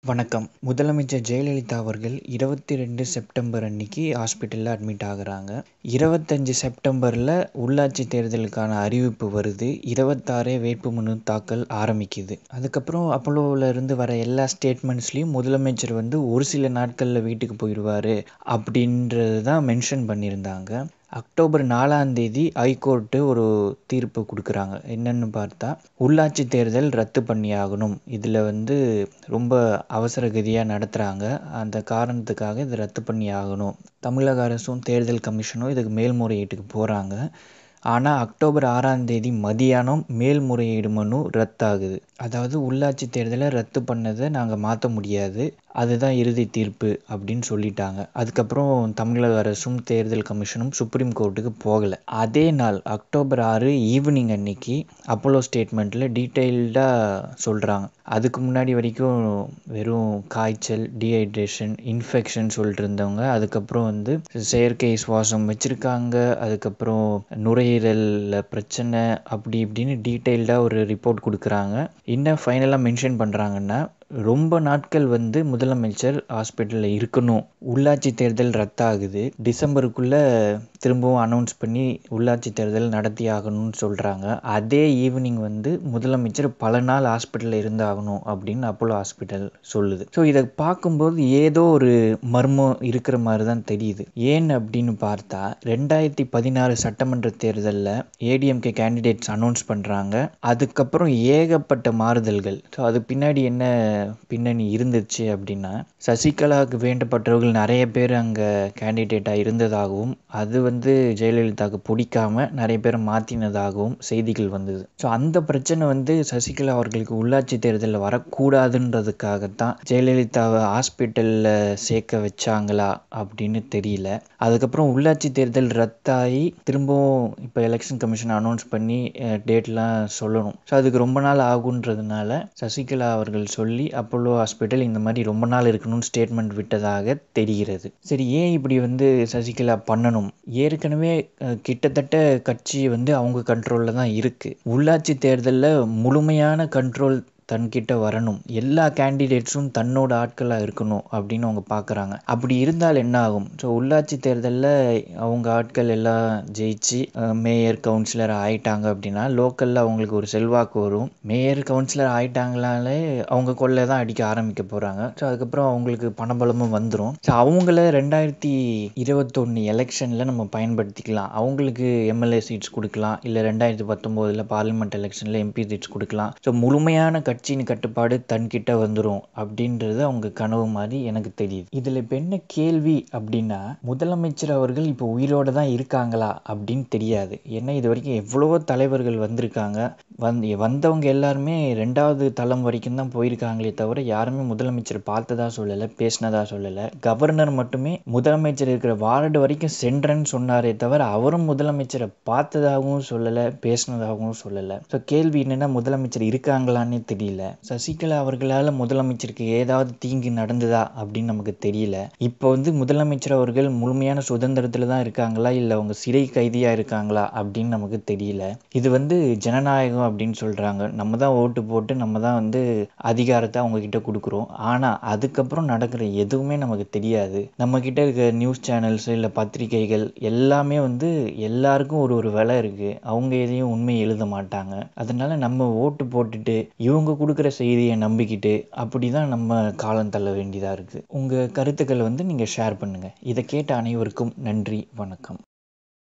வணக்கம் முதலமைச்சர் ஜெயலலிதா அவர்கள் இருபத்தி ரெண்டு செப்டம்பர் அன்னைக்கு ஹாஸ்பிட்டலில் அட்மிட் ஆகுறாங்க இருபத்தஞ்சி செப்டம்பரில் உள்ளாட்சி தேர்தலுக்கான அறிவிப்பு வருது இருபத்தாறே வேட்புமனு தாக்கல் ஆரம்பிக்குது அதுக்கப்புறம் அப்போலோவில் இருந்து வர எல்லா ஸ்டேட்மெண்ட்ஸ்லேயும் முதலமைச்சர் வந்து ஒரு சில நாட்களில் வீட்டுக்கு போயிடுவார் அப்படின்றது தான் மென்ஷன் பண்ணியிருந்தாங்க அக்டோபர் நாலாம் தேதி ஹைகோர்ட்டு ஒரு தீர்ப்பு கொடுக்குறாங்க என்னன்னு பார்த்தா உள்ளாட்சி தேர்தல் ரத்து பண்ணி ஆகணும் இதில் வந்து ரொம்ப அவசர கதியாக நடத்துகிறாங்க அந்த காரணத்துக்காக இதை ரத்து பண்ணி ஆகணும் தமிழக அரசும் தேர்தல் கமிஷனும் இதுக்கு மேல்முறையீட்டுக்கு போகிறாங்க ஆனால் அக்டோபர் ஆறாம் தேதி மதியானம் மேல்முறையீடு மனு ரத்தாகுது அதாவது உள்ளாட்சி தேர்தலை ரத்து பண்ணதை நாங்கள் மாற்ற முடியாது அதுதான் இறுதி தீர்ப்பு அப்படின்னு சொல்லிட்டாங்க அதுக்கப்புறம் தமிழக அரசும் தேர்தல் கமிஷனும் சுப்ரீம் கோர்ட்டுக்கு போகலை அதே நாள் அக்டோபர் ஆறு ஈவினிங் அன்னைக்கு அப்போலோ ஸ்டேட்மெண்ட்டில் டீட்டெயில்டாக சொல்கிறாங்க அதுக்கு முன்னாடி வரைக்கும் வெறும் காய்ச்சல் டீஹைட்ரேஷன் இன்ஃபெக்ஷன் சொல்லிட்டு இருந்தவங்க அதுக்கப்புறம் வந்து செயற்கை சுவாசம் வச்சுருக்காங்க அதுக்கப்புறம் நுரையீரலில் பிரச்சனை அப்படி இப்படின்னு டீட்டெயில்டாக ஒரு ரிப்போர்ட் கொடுக்குறாங்க என்ன ஃபைனலாக மென்ஷன் பண்ணுறாங்கன்னா ரொம்ப நாட்கள் வந்து முதலமைச்சர் ஹாஸ்பிட்டலில் இருக்கணும் உள்ளாட்சி தேர்தல் ரத்தாகுது டிசம்பருக்குள்ளே திரும்பவும் அனௌன்ஸ் பண்ணி உள்ளாட்சி தேர்தல் நடத்தி ஆகணும்னு சொல்கிறாங்க அதே ஈவினிங் வந்து முதலமைச்சர் பல நாள் ஹாஸ்பிட்டலில் இருந்தாகணும் அப்படின்னு அப்போலோ ஹாஸ்பிட்டல் சொல்லுது ஸோ இதை பார்க்கும்போது ஏதோ ஒரு மர்மம் இருக்கிற மாதிரி தான் தெரியுது ஏன் அப்படின்னு பார்த்தா ரெண்டாயிரத்தி பதினாறு சட்டமன்ற தேர்தலில் ஏடிஎம்கே கேண்டிடேட்ஸ் அனௌன்ஸ் பண்ணுறாங்க அதுக்கப்புறம் ஏகப்பட்ட மாறுதல்கள் ஸோ அது பின்னாடி என்ன பின்னணி இருந்துச்சு அப்படின்னா சசிகலாவுக்கு வேண்டப்பட்டவர்கள் நிறைய பேர் அங்கே கேண்டிடேட்டாக இருந்ததாகவும் அது வந்து ஜெயலலிதாவுக்கு பிடிக்காம நிறைய பேரை மாற்றினதாகவும் செய்திகள் வந்தது ஸோ அந்த பிரச்சனை வந்து சசிகலா அவர்களுக்கு உள்ளாட்சி தேர்தலில் வரக்கூடாதுன்றதுக்காகத்தான் ஜெயலலிதாவை ஹாஸ்பிட்டலில் சேர்க்க வச்சாங்களா அப்படின்னு தெரியல அதுக்கப்புறம் உள்ளாட்சி தேர்தல் ரத்தாகி திரும்பவும் இப்போ எலெக்ஷன் கமிஷன் அனௌன்ஸ் பண்ணி டேட்லாம் சொல்லணும் ஸோ அதுக்கு ரொம்ப நாள் ஆகுன்றதுனால சசிகலா அவர்கள் சொல்லி அப்போலோ ஹாஸ்பிட்டல் இந்த மாதிரி ரொம்ப நாள் இருக்கணும்னு ஸ்டேட்மெண்ட் விட்டதாக தெரிகிறது சரி ஏன் இப்படி வந்து சசிகலா பண்ணணும் ஏற்கனவே கிட்டத்தட்ட கட்சி வந்து அவங்க கண்ட்ரோலில் தான் இருக்குது உள்ளாட்சி தேர்தலில் முழுமையான கண்ட்ரோல் தன்கிட்ட வரணும் எல்லா கேண்டிடேட்ஸும் தன்னோட ஆட்களாக இருக்கணும் அப்படின்னு அவங்க பார்க்குறாங்க அப்படி இருந்தால் என்ன ஆகும் ஸோ உள்ளாட்சி தேர்தலில் அவங்க ஆட்கள் எல்லாம் ஜெயிச்சு மேயர் கவுன்சிலர் ஆயிட்டாங்க அப்படின்னா லோக்கலில் அவங்களுக்கு ஒரு செல்வாக்கு வரும் மேயர் கவுன்சிலர் ஆயிட்டாங்களாலே அவங்க கொள்ளை தான் அடிக்க ஆரம்பிக்க போகிறாங்க ஸோ அதுக்கப்புறம் அவங்களுக்கு பணபலமும் வந்துடும் ஸோ அவங்கள ரெண்டாயிரத்தி இருபத்தொன்று எலெக்ஷனில் நம்ம பயன்படுத்திக்கலாம் அவங்களுக்கு எம்எல்ஏ சீட்ஸ் கொடுக்கலாம் இல்லை ரெண்டாயிரத்தி பத்தொம்போதில் பார்லிமெண்ட் எலெக்ஷனில் எம்பி சீட்ஸ் கொடுக்கலாம் ஸோ முழுமையான கட்சியின் கட்டுப்பாடு தன்கிட்ட வந்துடும் அப்படின்றது அவங்க கனவு மாதிரி எனக்கு தெரியுது இதில் இப்போ என்ன கேள்வி அப்படின்னா முதலமைச்சர் அவர்கள் இப்போ உயிரோடு தான் இருக்காங்களா அப்படின்னு தெரியாது ஏன்னா இது வரைக்கும் எவ்வளவோ தலைவர்கள் வந்திருக்காங்க வந்து வந்தவங்க எல்லாருமே ரெண்டாவது தளம் வரைக்கும் தான் போயிருக்காங்களே தவிர யாருமே முதலமைச்சர் பார்த்ததா சொல்லலை பேசினதா சொல்லலை கவர்னர் மட்டுமே முதலமைச்சர் இருக்கிற வார்டு வரைக்கும் சென்றேன்னு சொன்னாரே தவிர அவரும் முதலமைச்சரை பார்த்ததாகவும் சொல்லலை பேசினதாகவும் சொல்லலை ஸோ கேள்வி என்னென்னா முதலமைச்சர் இருக்காங்களான்னு தெரியல சசிகலா அவர்களால் முதலமைச்சருக்கு ஏதாவது தீங்கு நடந்ததா அப்படின்னு நமக்கு தெரியல இப்போ வந்து முதலமைச்சர் அவர்கள் முழுமையான சுதந்திரத்தில் தான் இருக்காங்களா இல்லை அவங்க சிறை கைதியாக இருக்காங்களா அப்படின்னு நமக்கு தெரியல இது வந்து ஜனநாயகம் அப்படின்னு சொல்கிறாங்க நம்ம தான் ஓட்டு போட்டு நம்ம தான் வந்து அதிகாரத்தை அவங்க கிட்ட கொடுக்குறோம் ஆனால் அதுக்கப்புறம் நடக்கிற எதுவுமே நமக்கு தெரியாது நம்ம கிட்ட இருக்க நியூஸ் சேனல்ஸ் இல்லை பத்திரிகைகள் எல்லாமே வந்து எல்லாருக்கும் ஒரு ஒரு விலை இருக்குது அவங்க எதையும் உண்மை எழுத மாட்டாங்க அதனால நம்ம ஓட்டு போட்டுட்டு இவங்க கொடுக்குற செய்தியை நம்பிக்கிட்டு அப்படி தான் நம்ம காலம் தள்ள வேண்டியதாக இருக்குது உங்கள் கருத்துக்களை வந்து நீங்கள் ஷேர் பண்ணுங்கள் இதை கேட்ட அனைவருக்கும் நன்றி வணக்கம்